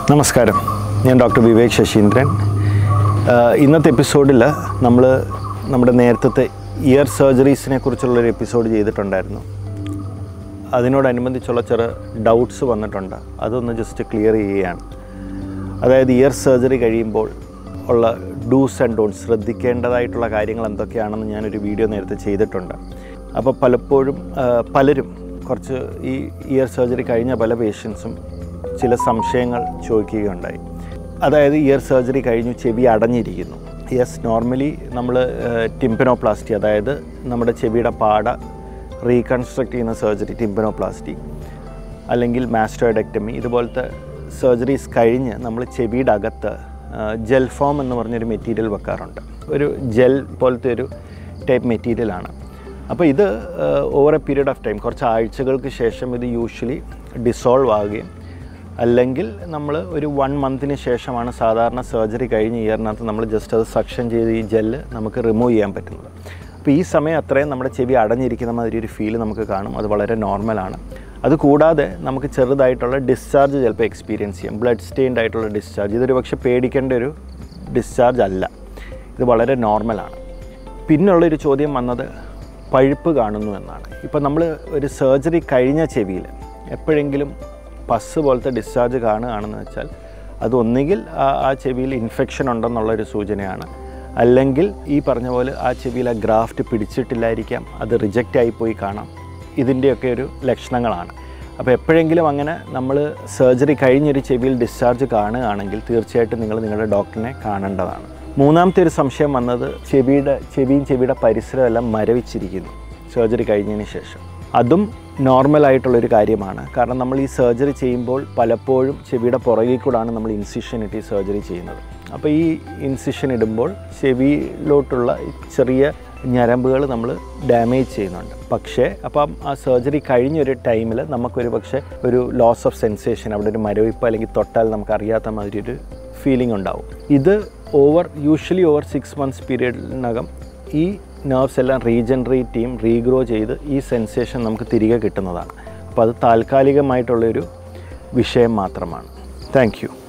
നമസ്കാരം ഞാൻ ഡോക്ടർ വിവേക് ശശീന്ദ്രൻ ആഹ് ഇന്നത്തെ എപ്പിസോഡിൽ നമ്മൾ നമ്മുടെ നേരത്തെ ഇയർ സർജറീസിനെ കുറിച്ചുള്ളൊരു എപ്പിസോഡ് ചെയ്തിട്ടുണ്ടായിരുന്നു അതിനോടനുബന്ധിച്ചുള്ള ചില ഡൗട്ട്സ് വന്നിട്ടുണ്ട് അതൊന്ന് ജസ്റ്റ് ക്ലിയർ ചെയ്യുകയാണ് അതായത് ഇയർ സർജറി കഴിയുമ്പോൾ ഉള്ള ഡൂസ് ആൻഡ് ഡോൺസ് ശ്രദ്ധിക്കേണ്ടതായിട്ടുള്ള കാര്യങ്ങൾ എന്തൊക്കെയാണെന്ന് ഞാനൊരു വീഡിയോ നേരത്തെ ചെയ്തിട്ടുണ്ട് അപ്പോൾ പലപ്പോഴും ആ, പലരും കുറച്ച് ഈ ഇയർ സർജറി കഴിഞ്ഞ പല പേഷ്യൻസും ചില സംശയങ്ങൾ ചോദിക്കുകയുണ്ടായി അതായത് ഇയർ സർജറി കഴിഞ്ഞു ചെവി അടഞ്ഞിരിക്കുന്നു യെസ് നോർമലി നമ്മൾ ടിംപനോപ്ലാസ്റ്റി അതായത് നമ്മുടെ ചെവിയുടെ പാട റീകൺസ്ട്രക്ട് ചെയ്യുന്ന സർജറി ടിംപനോപ്ലാസ്റ്റി അല്ലെങ്കിൽ മാസ്റ്റോയിഡക്ടമി ഇതുപോലത്തെ സർജറീസ് കഴിഞ്ഞ് നമ്മൾ ചെവിയുടെ അകത്ത് ജെൽ ഫോം എന്ന് പറഞ്ഞൊരു മെറ്റീരിയൽ വെക്കാറുണ്ട് ഒരു ജെൽ പോലത്തെ ഒരു ടൈപ്പ് മെറ്റീരിയലാണ് അപ്പോൾ ഇത് over a period of time കുറച്ച് ആഴ്ചകൾക്ക് ശേഷം ഇത് യൂഷ്വലി ഡിസോൾവ് ആവുകയും അല്ലെങ്കിൽ നമ്മൾ ഒരു വൺ മന്തിന് ശേഷമാണ് സാധാരണ സർജറി കഴിഞ്ഞ് ഇയറിനകത്ത് നമ്മൾ ജസ്റ്റ് അത് സക്ഷൻ ചെയ്ത് ഈ ജെല്ല് നമുക്ക് റിമൂവ് ചെയ്യാൻ പറ്റുന്നത് അപ്പോൾ ഈ സമയം അത്രയും നമ്മുടെ ചെവി അടഞ്ഞിരിക്കുന്ന മാതിരി ഒരു ഫീൽ നമുക്ക് കാണും അത് വളരെ നോർമലാണ് അതുകൂടാതെ നമുക്ക് ചെറുതായിട്ടുള്ള ഡിസ്ചാർജ് ചിലപ്പോൾ എക്സ്പീരിയൻസ് ചെയ്യാം ബ്ലഡ് സ്റ്റെയിൻഡ് ആയിട്ടുള്ള ഡിസ്ചാർജ് ഇതൊരു പക്ഷേ പേടിക്കേണ്ട ഒരു ഡിസ്ചാർജ് അല്ല ഇത് വളരെ നോർമലാണ് പിന്നുള്ളൊരു ചോദ്യം വന്നത് പഴുപ്പ് കാണുന്നു എന്നാണ് ഇപ്പോൾ നമ്മൾ ഒരു സർജറി കഴിഞ്ഞ ചെവിയിൽ എപ്പോഴെങ്കിലും പസ് പോലത്തെ ഡിസ്ചാർജ് കാണുകയാണെന്ന് വെച്ചാൽ അത് ഒന്നുകിൽ ആ ആ ചെവിയിൽ ഇൻഫെക്ഷൻ ഉണ്ടെന്നുള്ളൊരു സൂചനയാണ് അല്ലെങ്കിൽ ഈ പറഞ്ഞ പോലെ ആ ചെവിയിൽ ആ ഗ്രാഫ്റ്റ് പിടിച്ചിട്ടില്ലായിരിക്കാം അത് റിജക്റ്റ് ആയിപ്പോയി കാണാം ഇതിൻ്റെയൊക്കെ ഒരു ലക്ഷണങ്ങളാണ് അപ്പോൾ എപ്പോഴെങ്കിലും അങ്ങനെ നമ്മൾ സർജറി കഴിഞ്ഞൊരു ചെവിയിൽ ഡിസ്ചാർജ് കാണുകയാണെങ്കിൽ തീർച്ചയായിട്ടും നിങ്ങൾ നിങ്ങളുടെ ഡോക്ടറിനെ കാണേണ്ടതാണ് മൂന്നാമത്തെ ഒരു സംശയം വന്നത് ചെവിയുടെ ചെവിയും ചെവിയുടെ പരിസരം എല്ലാം മരവിച്ചിരിക്കുന്നു സർജറി കഴിഞ്ഞതിന് ശേഷം അതും നോർമലായിട്ടുള്ളൊരു കാര്യമാണ് കാരണം നമ്മൾ ഈ സർജറി ചെയ്യുമ്പോൾ പലപ്പോഴും ചെവിയുടെ പുറകിൽ കൂടാണ് നമ്മൾ ഇൻസിഷൻ ഇട്ട് ഈ സർജറി ചെയ്യുന്നത് അപ്പോൾ ഈ ഇൻസിഷൻ ഇടുമ്പോൾ ചെവിയിലോട്ടുള്ള ഈ ചെറിയ ഞരമ്പുകൾ നമ്മൾ ഡാമേജ് ചെയ്യുന്നുണ്ട് പക്ഷേ അപ്പം ആ സർജറി കഴിഞ്ഞൊരു ടൈമിൽ നമുക്കൊരു പക്ഷേ ഒരു ലോസ് ഓഫ് സെൻസേഷൻ അവിടെ ഒരു മരവിപ്പ് അല്ലെങ്കിൽ തൊട്ടാൽ നമുക്ക് അറിയാത്ത മാതിരി ഒരു ഫീലിംഗ് ഉണ്ടാവും ഇത് over usually over six months പീരീഡിനകം ഈ നെർവ്സ് എല്ലാം റീജനറേറ്റ് ചെയ്യും റീഗ്രോ ചെയ്ത് ഈ സെൻസേഷൻ നമുക്ക് തിരികെ കിട്ടുന്നതാണ് അപ്പോൾ അത് താൽക്കാലികമായിട്ടുള്ളൊരു വിഷയം മാത്രമാണ് താങ്ക് യു